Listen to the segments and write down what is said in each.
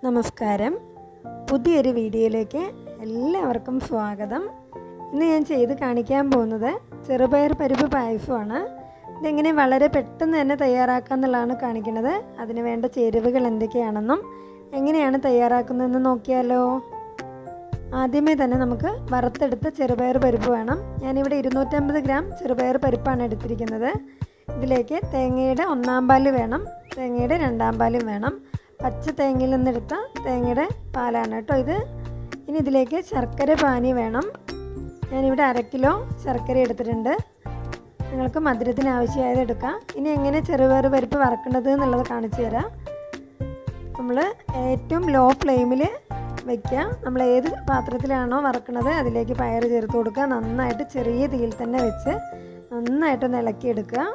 നമസ്കാരം പുതിയൊരു വീഡിയോയിലേക്ക് എല്ലാവർക്കും സ്വാഗതം ഇന്ന് ഞാൻ ചെയ്ത് കാണിക്കാൻ പോകുന്നത് ചെറുപയർ പരിപ്പ് പായസമാണ് ഇതെങ്ങനെ വളരെ പെട്ടെന്ന് തന്നെ തയ്യാറാക്കുക എന്നുള്ളതാണ് കാണിക്കുന്നത് അതിന് വേണ്ട ചേരുവകൾ എന്തൊക്കെയാണെന്നും എങ്ങനെയാണ് തയ്യാറാക്കുന്നതെന്ന് നോക്കിയാലോ ആദ്യമേ തന്നെ നമുക്ക് വറുത്തെടുത്ത ചെറുപയർ പരിപ്പ് വേണം ഞാനിവിടെ ഇരുന്നൂറ്റമ്പത് ഗ്രാം ചെറുപയർ പരിപ്പാണ് എടുത്തിരിക്കുന്നത് ഇതിലേക്ക് തേങ്ങയുടെ ഒന്നാം പാല് വേണം തേങ്ങയുടെ രണ്ടാം പാലും വേണം പച്ച തേങ്ങയിൽ നിന്നെടുത്ത തേങ്ങയുടെ പാലാണ് കേട്ടോ ഇത് ഇനി ഇതിലേക്ക് ശർക്കര പാനി വേണം ഞാനിവിടെ അര കിലോ ശർക്കര എടുത്തിട്ടുണ്ട് നിങ്ങൾക്ക് മധുരത്തിന് ആവശ്യമായത് എടുക്കാം ഇനി എങ്ങനെ ചെറുപയർ പരിപ്പ് വറക്കേണ്ടത് എന്നുള്ളത് കാണിച്ചു തരാം നമ്മൾ ഏറ്റവും ലോ ഫ്ലെയിമിൽ വയ്ക്കുക നമ്മൾ ഏത് പാത്രത്തിലാണോ വറക്കുന്നത് അതിലേക്ക് പയർ ചേർത്ത് കൊടുക്കുക നന്നായിട്ട് ചെറിയ തീയിൽ തന്നെ വെച്ച് നന്നായിട്ടൊന്ന് ഇളക്കിയെടുക്കുക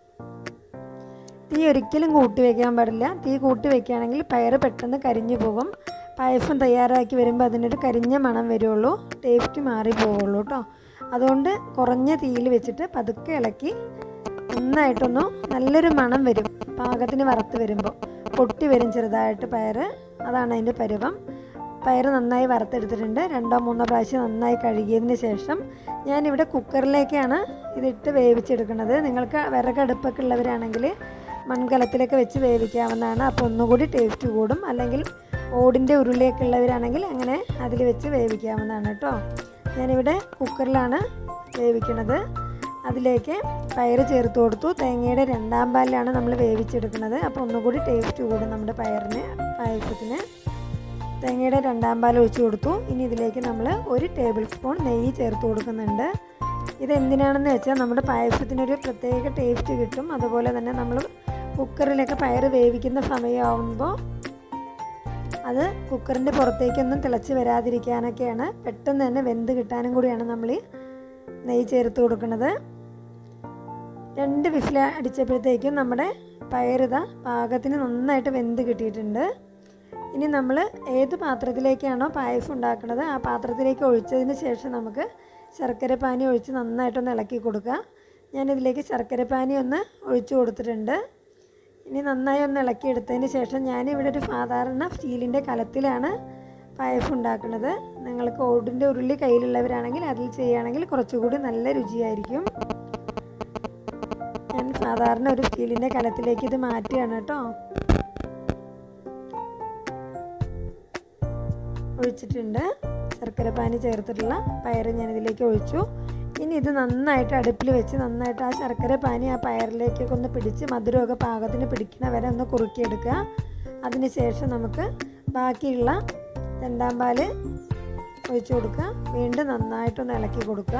തീ ഒരിക്കലും കൂട്ടി വയ്ക്കാൻ പാടില്ല തീ കൂട്ടി വയ്ക്കുകയാണെങ്കിൽ പയർ പെട്ടെന്ന് കരിഞ്ഞു പോകും പായസം തയ്യാറാക്കി വരുമ്പോൾ അതിനൊരു കരിഞ്ഞ മണം വരുള്ളൂ ടേസ്റ്റ് മാറി പോവുള്ളൂ കേട്ടോ അതുകൊണ്ട് കുറഞ്ഞ തീയിൽ വെച്ചിട്ട് പതുക്കെ ഇളക്കി നന്നായിട്ടൊന്ന് നല്ലൊരു മണം വരും പാകത്തിന് വറുത്ത് വരുമ്പോൾ പൊട്ടി വരും ചെറുതായിട്ട് പയർ അതാണ് അതിൻ്റെ പരുവം പയർ നന്നായി വറുത്തെടുത്തിട്ടുണ്ട് രണ്ടോ മൂന്നോ പ്രാവശ്യം നന്നായി കഴുകിയതിന് ശേഷം ഞാനിവിടെ കുക്കറിലേക്കാണ് ഇതിട്ട് വേവിച്ചെടുക്കുന്നത് നിങ്ങൾക്ക് വിറകടുപ്പൊക്കെ ഉള്ളവരാണെങ്കിൽ മൺകലത്തിലൊക്കെ വെച്ച് വേവിക്കാവുന്നതാണ് അപ്പോൾ ഒന്നുകൂടി ടേസ്റ്റ് കൂടും അല്ലെങ്കിൽ ഓടിൻ്റെ ഉരുളിയൊക്കെ ഉള്ളവരാണെങ്കിൽ അങ്ങനെ അതിൽ വെച്ച് വേവിക്കാവുന്നതാണ് കേട്ടോ ഞാനിവിടെ കുക്കറിലാണ് വേവിക്കുന്നത് അതിലേക്ക് പയർ ചേർത്ത് കൊടുത്തു തേങ്ങയുടെ രണ്ടാം പാലിലാണ് നമ്മൾ വേവിച്ചെടുക്കുന്നത് അപ്പോൾ ഒന്നുകൂടി ടേസ്റ്റ് കൂടും നമ്മുടെ പയറിന് പായസത്തിന് തേങ്ങയുടെ രണ്ടാം പാൽ ഒഴിച്ചു കൊടുത്തു ഇനി ഇതിലേക്ക് നമ്മൾ ഒരു ടേബിൾ സ്പൂൺ നെയ്യ് ചേർത്ത് കൊടുക്കുന്നുണ്ട് ഇതെന്തിനാണെന്ന് വെച്ചാൽ നമ്മുടെ പായസത്തിനൊരു പ്രത്യേക ടേസ്റ്റ് കിട്ടും അതുപോലെ തന്നെ നമ്മൾ കുക്കറിലൊക്കെ പയർ വേവിക്കുന്ന സമയമാകുമ്പോൾ അത് കുക്കറിൻ്റെ പുറത്തേക്കൊന്നും തിളച്ച് വരാതിരിക്കാനൊക്കെയാണ് പെട്ടെന്ന് തന്നെ വെന്ത് കിട്ടാനും കൂടിയാണ് നമ്മൾ നെയ്യ് ചേർത്ത് കൊടുക്കുന്നത് രണ്ട് വിസിൽ അടിച്ചപ്പോഴത്തേക്കും നമ്മുടെ പയറിത പാകത്തിന് നന്നായിട്ട് വെന്ത് കിട്ടിയിട്ടുണ്ട് ഇനി നമ്മൾ ഏത് പാത്രത്തിലേക്കാണോ പായസം ഉണ്ടാക്കുന്നത് ആ പാത്രത്തിലേക്ക് ഒഴിച്ചതിന് ശേഷം നമുക്ക് ശർക്കര പാനി ഒഴിച്ച് നന്നായിട്ടൊന്ന് ഇളക്കി കൊടുക്കുക ഞാനിതിലേക്ക് ശർക്കര പാനി ഒന്ന് ഒഴിച്ചു കൊടുത്തിട്ടുണ്ട് ഇനി നന്നായി ഒന്ന് ഇളക്കിയെടുത്തതിന് ശേഷം ഞാനിവിടെ ഒരു സാധാരണ സ്റ്റീലിൻ്റെ കലത്തിലാണ് പായസം ഉണ്ടാക്കുന്നത് നിങ്ങൾക്ക് ഓടിൻ്റെ ഉരുളി കയ്യിലുള്ളവരാണെങ്കിൽ അതിൽ ചെയ്യുകയാണെങ്കിൽ കുറച്ചുകൂടി നല്ല രുചിയായിരിക്കും ഞാൻ സാധാരണ ഒരു സ്റ്റീലിൻ്റെ കലത്തിലേക്ക് ഇത് മാറ്റുകയാണ് കേട്ടോ ഒഴിച്ചിട്ടുണ്ട് ശർക്കര പാനി ചേർത്തിട്ടുള്ള പയർ ഞാനിതിലേക്ക് ഒഴിച്ചു ഇനി ഇത് നന്നായിട്ട് അടുപ്പിൽ വെച്ച് നന്നായിട്ട് ആ ശർക്കര പാനി ആ പയറിലേക്കൊക്കെ ഒന്ന് പിടിച്ച് മധുരമൊക്കെ പാകത്തിന് പിടിക്കണ വരെ ഒന്ന് കുറുക്കിയെടുക്കുക അതിന് ശേഷം നമുക്ക് ബാക്കിയുള്ള രണ്ടാം പാല് ഒഴിച്ചു കൊടുക്കുക വീണ്ടും നന്നായിട്ടൊന്ന് ഇളക്കി കൊടുക്കുക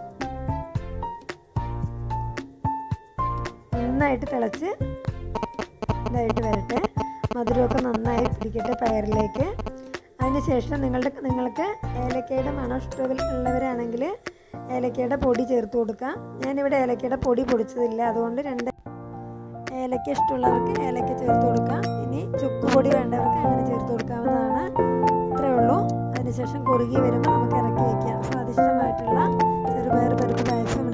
നന്നായിട്ട് തിളച്ച് ഇതായിട്ട് വരട്ടെ മധുരമൊക്കെ നന്നായി പിടിക്കട്ടെ പയറിലേക്ക് അതിനുശേഷം നിങ്ങളുടെ നിങ്ങൾക്ക് ഏലക്കയുടെ മണം ഇഷ്ടമുള്ളവരാണെങ്കിൽ ഏലക്കയുടെ പൊടി ചേർത്ത് കൊടുക്കാം ഞാനിവിടെ ഏലക്കയുടെ പൊടി പൊടിച്ചതില്ല അതുകൊണ്ട് രണ്ട് ഏലക്ക ഇഷ്ടമുള്ളവർക്ക് ഏലക്ക ചേർത്ത് കൊടുക്കാം ഇനി ചുക്ക് പൊടി വേണ്ടവർക്ക് അങ്ങനെ ചേർത്ത് കൊടുക്കാവുന്നതാണ് ഇത്രയേ ഉള്ളൂ അതിനുശേഷം കുറുകി വരുമ്പോൾ നമുക്ക് ഇറക്കി വയ്ക്കാം സ്വാദിഷ്ടമായിട്ടുള്ള ചെറുപയർ പരിപ്പ് പായസം